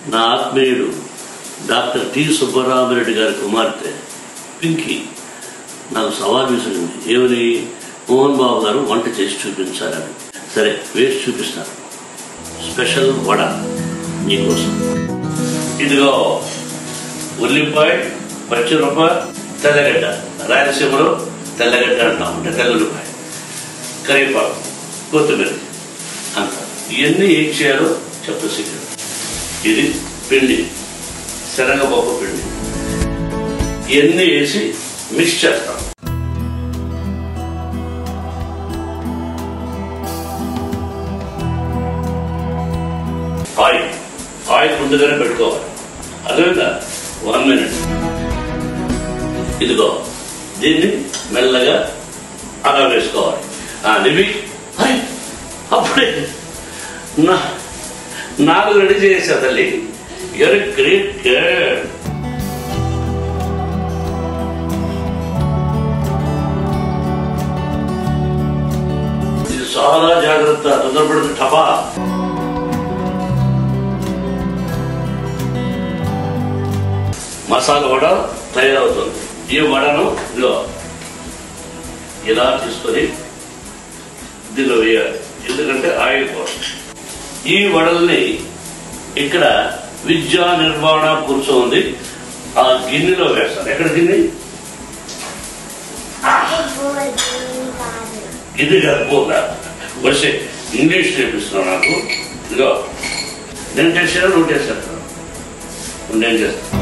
నా ఆత్మీయుడు doctor T Subbarami Reddy గారి కుమార్తె పింకీ నాకు సవాల్ విసిరింది ఏమని మోహన్ బాబు గారు వంట చేసి చూపించాలని సరే వేసి చూపిస్తాను స్పెషల్ వడ నీకోసం ఇదిగో ఉల్లిపాయ పచ్చిమిరప తెల్లగడ్డ రాయలసీమలో తెల్లగడ్డ అంటాం అంటే తెల్లఉల్లిపాయ కరివేపాకు కొత్తిమీర అంత ఇవన్నీ ఏం చేయాలో చెప్ప సీక్రెట్ ఇది పిండి శనగపప్పు పిండి ఇవన్నీ వేసి మిక్స్ చేస్తాం ఆయిల్ ఆయిల్ ముందుగానే పెట్టుకోవాలి అదేవిధంగా వన్ మినిట్ ఇదిగో దీన్ని మెల్లగా అలా వేసుకోవాలి ఆ నివి హాయ్, అప్పుడే నా నాకు రెడీ చేసా తల్లి యూర్ గ్రేట్ గర్ల్ ఇది చాలా జాగ్రత్త తొందరపడితే టపా మసాలా వడ తయారవుతుంది ఈ వడను ఇదిగో ఇలా తీసుకొని దీనిలో వేయాలి ఎందుకంటే ఆయిల్ కోసం ఈ వడల్ని ఇక్కడ విద్యా నిర్వహణ కూర్చో ఉంది ఆ గిన్నెలో వేస్తాను ఎక్కడ గిన్నె గిన్నె కాకపోగా వచ్చే ఇంగ్లీష్ నేర్పిస్తున్నావు నాకు ఇదిగో నేను చేసాను నువ్వు చేశాను నేను చేస్తాను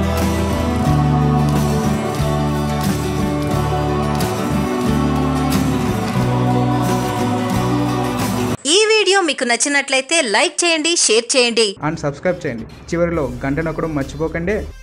ఈ వీడియో మీకు నచ్చినట్లయితే లైక్ చేయండి షేర్ చేయండి అండ్ సబ్స్క్రైబ్ చేయండి చివరిలో గంట నొక్కడం మర్చిపోకండి